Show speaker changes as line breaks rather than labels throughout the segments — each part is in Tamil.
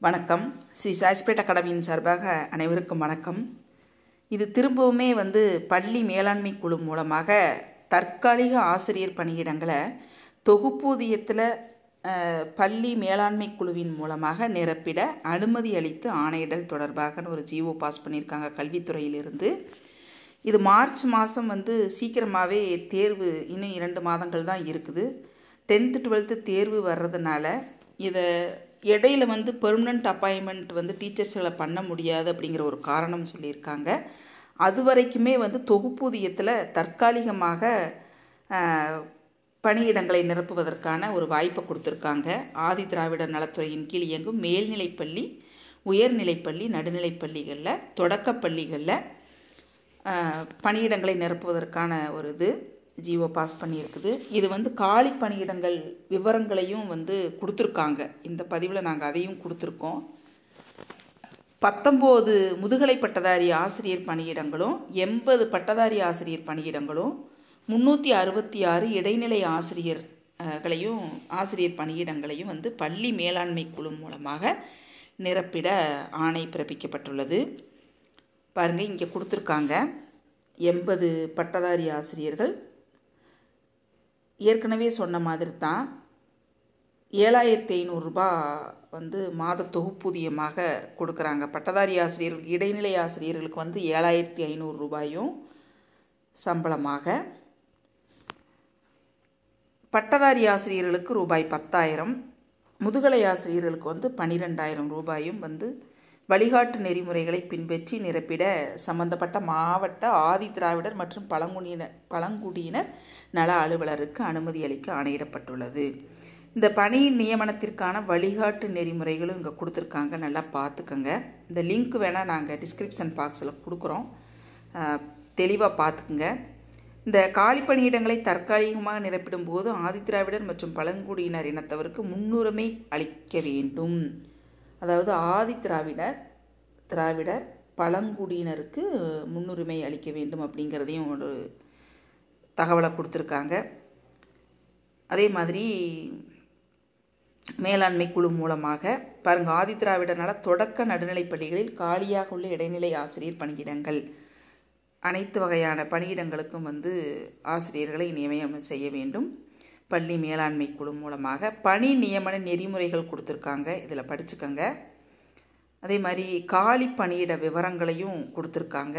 வணக்கம் ஸ்ரீ சாய்ஸ்பேட் அகாடமியின் சார்பாக அனைவருக்கும் வணக்கம் இது திரும்பவுமே வந்து பள்ளி மேலாண்மை குழு மூலமாக தற்காலிக ஆசிரியர் பணியிடங்களை தொகுப்பூதியத்தில் அஹ், பள்ளி மேலாண்மை குழுவின் மூலமாக நிரப்பிட அனுமதி அளித்து ஆணையிடல் தொடர்பாக ஒரு ஜிஓ பாஸ் பண்ணியிருக்காங்க கல்வித்துறையிலிருந்து இது மார்ச் மாதம் வந்து சீக்கிரமாகவே தேர்வு இன்னும் இரண்டு மாதங்கள் தான் இருக்குது டென்த்து டுவெல்த்து தேர்வு வர்றதுனால இதை இடையில வந்து பெர்மனண்ட் அப்பாயின்மெண்ட் வந்து டீச்சர்ஸ்களை பண்ண முடியாது அப்படிங்கிற ஒரு காரணம் சொல்லியிருக்காங்க அது வரைக்குமே வந்து தொகுப்பூதியத்தில் தற்காலிகமாக ஆஹ், பணியிடங்களை நிரப்புவதற்கான ஒரு வாய்ப்பை கொடுத்துருக்காங்க ஆதி திராவிடர் நலத்துறையின் கீழ் இயங்கும் மேல்நிலைப்பள்ளி உயர்நிலைப்பள்ளி நடுநிலைப்பள்ளிகளில் தொடக்கப்பள்ளிகளில் ஆஹ், பணியிடங்களை நிரப்புவதற்கான ஒரு இது ஜிஓ பாஸ் பண்ணியிருக்குது இது வந்து காலி பணியிடங்கள் விவரங்களையும் வந்து கொடுத்துருக்காங்க இந்த பதிவில் நாங்கள் அதையும் கொடுத்துருக்கோம் பத்தொம்போது முதுகலை பட்டதாரி ஆசிரியர் பணியிடங்களும் எண்பது பட்டதாரி ஆசிரியர் பணியிடங்களும் முந்நூற்றி அறுபத்தி ஆறு இடைநிலை ஆசிரியர்களையும் ஆசிரியர் பணியிடங்களையும் வந்து பள்ளி மேலாண்மை குழு மூலமாக நிரப்பிட ஆணை பிறப்பிக்கப்பட்டுள்ளது பாருங்கள் இங்கே கொடுத்துருக்காங்க எண்பது பட்டதாரி ஆசிரியர்கள் ஏற்கனவே சொன்ன மாதிரி தான் ஏழாயிரத்தி ஐநூறுரூபா வந்து மாத தொகுப்பூதியமாக கொடுக்குறாங்க பட்டதாரி ஆசிரியர்களுக்கு இடைநிலை ஆசிரியர்களுக்கு வந்து ஏழாயிரத்தி ஐநூறு ரூபாயும் சம்பளமாக பட்டதாரி ஆசிரியர்களுக்கு ரூபாய் பத்தாயிரம் முதுகலை ஆசிரியர்களுக்கு வந்து பன்னிரெண்டாயிரம் ரூபாயும் வந்து வழிகாட்டு நெறிமுறைகளை பின்பற்றி நிரப்பிட சம்பந்தப்பட்ட மாவட்ட ஆதி திராவிடர் மற்றும் பழங்குடியினர் பழங்குடியினர் நல அலுவலருக்கு அனுமதி அளிக்க ஆணையிடப்பட்டுள்ளது இந்த பணி நியமனத்திற்கான வழிகாட்டு நெறிமுறைகளும் இங்கே கொடுத்துருக்காங்க நல்லா பார்த்துக்கோங்க இந்த லிங்க் வேணால் நாங்கள் டிஸ்கிரிப்ஷன் பாக்ஸில் கொடுக்குறோம் தெளிவாக பார்த்துக்குங்க இந்த காலி பணியிடங்களை தற்காலிகமாக நிரப்பிடும் போது ஆதிதிராவிடர் மற்றும் பழங்குடியினர் இனத்தவருக்கு முன்னுரிமை அளிக்க வேண்டும் அதாவது ஆதி திராவிடர் திராவிடர் பழங்குடியினருக்கு முன்னுரிமை அளிக்க வேண்டும் அப்படிங்கிறதையும் ஒரு தகவலை கொடுத்துருக்காங்க அதே மாதிரி மேலாண்மை குழு மூலமாக பாருங்கள் ஆதி திராவிடர்னால தொடக்க நடுநிலைப் பள்ளிகளில் காலியாக உள்ள இடைநிலை ஆசிரியர் பணியிடங்கள் அனைத்து வகையான பணியிடங்களுக்கும் வந்து ஆசிரியர்களை நியமனம் செய்ய வேண்டும் பள்ளி மேலாண்மை குழு மூலமாக பணி நியமன நெறிமுறைகள் கொடுத்துருக்காங்க இதில் படிச்சுக்கோங்க அதே மாதிரி காலி பணியிட விவரங்களையும் கொடுத்துருக்காங்க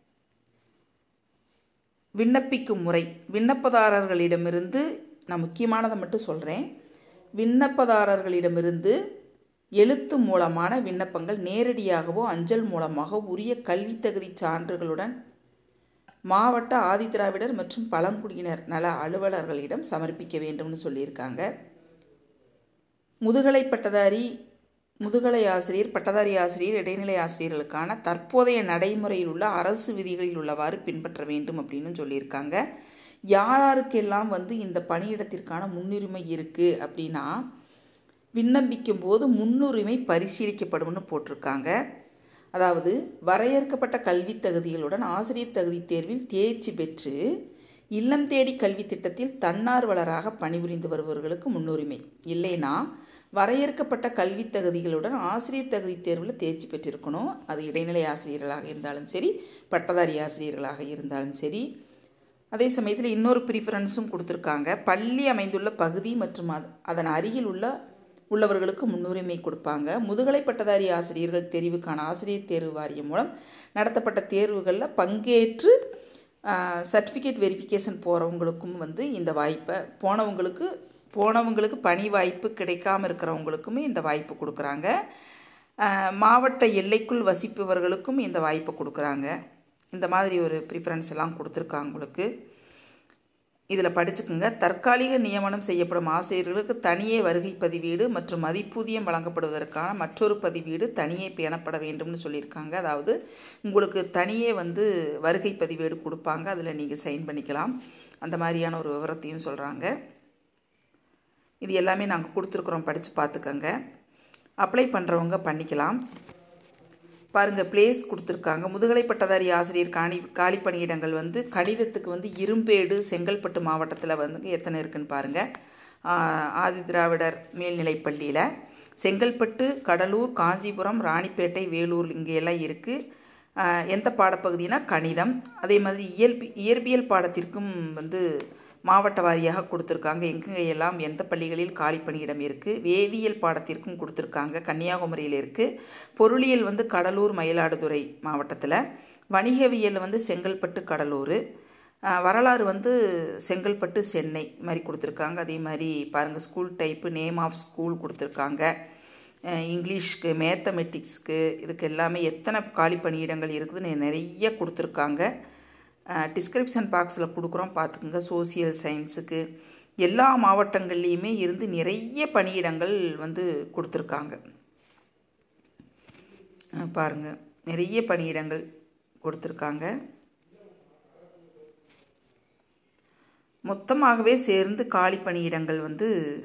விண்ணப்பிக்கும் முறை விண்ணப்பதாரர்களிடமிருந்து நான் முக்கியமானதை மட்டும் சொல்கிறேன் விண்ணப்பதாரர்களிடமிருந்து எழுத்து மூலமான விண்ணப்பங்கள் நேரடியாகவோ அஞ்சல் மூலமாக உரிய கல்வித் தகுதி சான்றுகளுடன் மாவட்ட ஆதிதிராவிடர் மற்றும் பழங்குடியினர் நல அலுவலர்களிடம் சமர்ப்பிக்க வேண்டும்னு சொல்லியிருக்காங்க முதுகலை பட்டதாரி முதுகலை ஆசிரியர் பட்டதாரி ஆசிரியர் இடைநிலை ஆசிரியர்களுக்கான தற்போதைய நடைமுறையில் உள்ள அரசு விதிகளில் உள்ளவாறு பின்பற்ற வேண்டும் அப்படின்னு சொல்லியிருக்காங்க யாராருக்கெல்லாம் வந்து இந்த பணியிடத்திற்கான முன்னுரிமை இருக்குது அப்படின்னா விண்ணப்பிக்கும் போது முன்னுரிமை பரிசீலிக்கப்படும்னு போட்டிருக்காங்க அதாவது வரையறுக்கப்பட்ட கல்வி தகுதிகளுடன் ஆசிரியர் தகுதி தேர்வில் தேர்ச்சி பெற்று இல்லம் தேடி கல்வி திட்டத்தில் தன்னார்வலராக பணிபுரிந்து வருபவர்களுக்கு முன்னுரிமை இல்லைனா வரையறுக்கப்பட்ட கல்வி தகுதிகளுடன் ஆசிரியர் தகுதி தேர்வில் தேர்ச்சி பெற்றிருக்கணும் அது இடைநிலை ஆசிரியர்களாக இருந்தாலும் சரி பட்டதாரி ஆசிரியர்களாக இருந்தாலும் சரி அதே சமயத்தில் இன்னொரு ப்ரிஃபரன்ஸும் கொடுத்துருக்காங்க பள்ளி அமைந்துள்ள பகுதி மற்றும் அது அதன் அருகில் உள்ள உள்ளவர்களுக்கு முன்னுரிமை கொடுப்பாங்க முதுகலை பட்டதாரி ஆசிரியர்கள் தெரிவுக்கான ஆசிரியர் தேர்வு வாரியம் மூலம் நடத்தப்பட்ட தேர்வுகளில் பங்கேற்று சர்டிஃபிகேட் வெரிஃபிகேஷன் போகிறவங்களுக்கும் வந்து இந்த வாய்ப்பை போனவங்களுக்கு போனவங்களுக்கு பணி வாய்ப்பு கிடைக்காம இருக்கிறவங்களுக்குமே இந்த வாய்ப்பு கொடுக்குறாங்க ஆஹ், மாவட்ட எல்லைக்குள் வசிப்பவர்களுக்கும் இந்த வாய்ப்பை கொடுக்குறாங்க இந்த மாதிரி ஒரு ப்ரிஃபரன்ஸ் எல்லாம் கொடுத்துருக்காங்க உங்களுக்கு இதில் படிச்சுக்குங்க தற்காலிக நியமனம் செய்யப்படும் ஆசிரியர்களுக்கு தனியே வருகை பதிவீடு மற்றும் மதிப்பூதியம் வழங்கப்படுவதற்கான மற்றொரு பதிவீடு தனியே பேணப்பட வேண்டும்னு சொல்லியிருக்காங்க அதாவது உங்களுக்கு தனியே வந்து வருகை பதிவேடு கொடுப்பாங்க அதில் நீங்கள் சைன் பண்ணிக்கலாம் அந்த மாதிரியான ஒரு விவரத்தையும் சொல்கிறாங்க இது எல்லாமே நாங்கள் கொடுத்துருக்குறோம் படித்து பார்த்துக்கோங்க அப்ளை பண்ணுறவங்க பண்ணிக்கலாம் பாருங்கள் பிளேஸ் கொடுத்துருக்காங்க முதுகலை பட்டதாரி ஆசிரியர் காணி காலி பணியிடங்கள் வந்து கணிதத்துக்கு வந்து இரும்பேடு செங்கல்பட்டு மாவட்டத்தில் வந்து எத்தனை இருக்குன்னு பாருங்கள் ஆதி திராவிடர் மேல்நிலைப் பள்ளியில் செங்கல்பட்டு கடலூர் காஞ்சிபுரம் ராணிப்பேட்டை வேலூர் இங்கே எல்லாம் இருக்குது எந்த பாடப்பகுதினா கணிதம் அதே மாதிரி இயல்பி இயற்பியல் பாடத்திற்கும் வந்து மாவட்ட வாரியாக கொடுத்துருக்காங்க எங்கெங்க எல்லாம் எந்த பள்ளிகளில் காலி பணியிடம் இருக்குது வேதியியல் பாடத்திற்கும் கொடுத்துருக்காங்க கன்னியாகுமரியில் இருக்குது பொருளியல் வந்து கடலூர் மயிலாடுதுறை மாவட்டத்தில் வணிகவியல் வந்து செங்கல்பட்டு கடலூர் வரலாறு வந்து செங்கல்பட்டு சென்னை மாதிரி கொடுத்துருக்காங்க அதே மாதிரி பாருங்கள் school type name of school கொடுத்துருக்காங்க இங்கிலீஷ்க்கு மேத்தமெட்டிக்ஸ்க்கு இதுக்கு எல்லாமே எத்தனை காலி பணியிடங்கள் இருக்குதுன்னு நிறைய கொடுத்துருக்காங்க டிஸ்கிரிப்ஷன் பாக்ஸில் கொடுக்குறோம் பார்த்துக்குங்க சோசியல் சயின்ஸுக்கு எல்லா மாவட்டங்கள்லேயுமே இருந்து நிறைய பணியிடங்கள் வந்து கொடுத்துருக்காங்க பாருங்கள் நிறைய பணியிடங்கள் கொடுத்துருக்காங்க மொத்தமாகவே சேர்ந்து காலி பணியிடங்கள் வந்து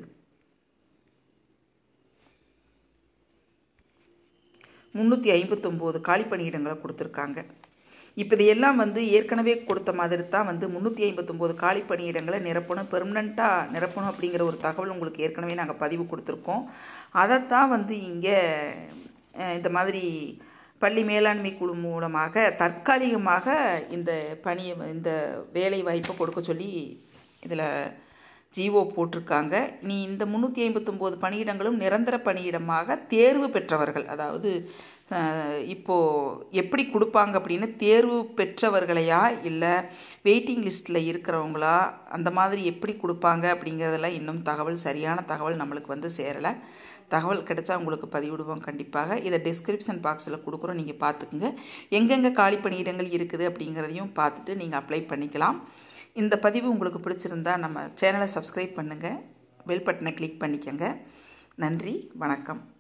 முந்நூற்றி ஐம்பத்தொம்போது காலி பணியிடங்களை கொடுத்துருக்காங்க இப்போ இதையெல்லாம் வந்து ஏற்கனவே கொடுத்த மாதிரி தான் வந்து முந்நூற்றி ஐம்பத்தொம்போது காலி பணியிடங்களை நிரப்பணும் பெர்மனண்ட்டாக நிரப்பணும் அப்படிங்கிற ஒரு தகவல் உங்களுக்கு ஏற்கனவே நாங்கள் பதிவு கொடுத்துருக்கோம் அதைத்தான் வந்து இங்கே இந்த மாதிரி பள்ளி மேலாண்மை குழு மூலமாக தற்காலிகமாக இந்த பணியை இந்த வேலை வாய்ப்பை கொடுக்க சொல்லி இதில் ஜிஓ போட்டிருக்காங்க நீ இந்த முந்நூற்றி ஐம்பத்தொம்போது பணியிடங்களும் நிரந்தர பணியிடமாக தேர்வு பெற்றவர்கள் அதாவது இப்போது எப்படி கொடுப்பாங்க அப்படின்னு தேர்வு பெற்றவர்களையா இல்லை வெயிட்டிங் லிஸ்ட்டில் இருக்கிறவங்களா அந்த மாதிரி எப்படி கொடுப்பாங்க அப்படிங்கிறதெல்லாம் இன்னும் தகவல் சரியான தகவல் நம்மளுக்கு வந்து சேரலை தகவல் கிடைச்சா உங்களுக்கு பதிவிடுவோம் கண்டிப்பாக இதை டிஸ்கிரிப்ஷன் பாக்ஸில் கொடுக்குறோம் நீங்கள் பார்த்துக்குங்க எங்கெங்கே காலி பணியிடங்கள் இருக்குது அப்படிங்கிறதையும் பார்த்துட்டு நீங்கள் அப்ளை பண்ணிக்கலாம் இந்த பதிவு உங்களுக்கு பிடிச்சிருந்தா நம்ம சேனலை சப்ஸ்கிரைப் பண்ணுங்கள் பெல் பட்டனை கிளிக் பண்ணிக்கோங்க நன்றி வணக்கம்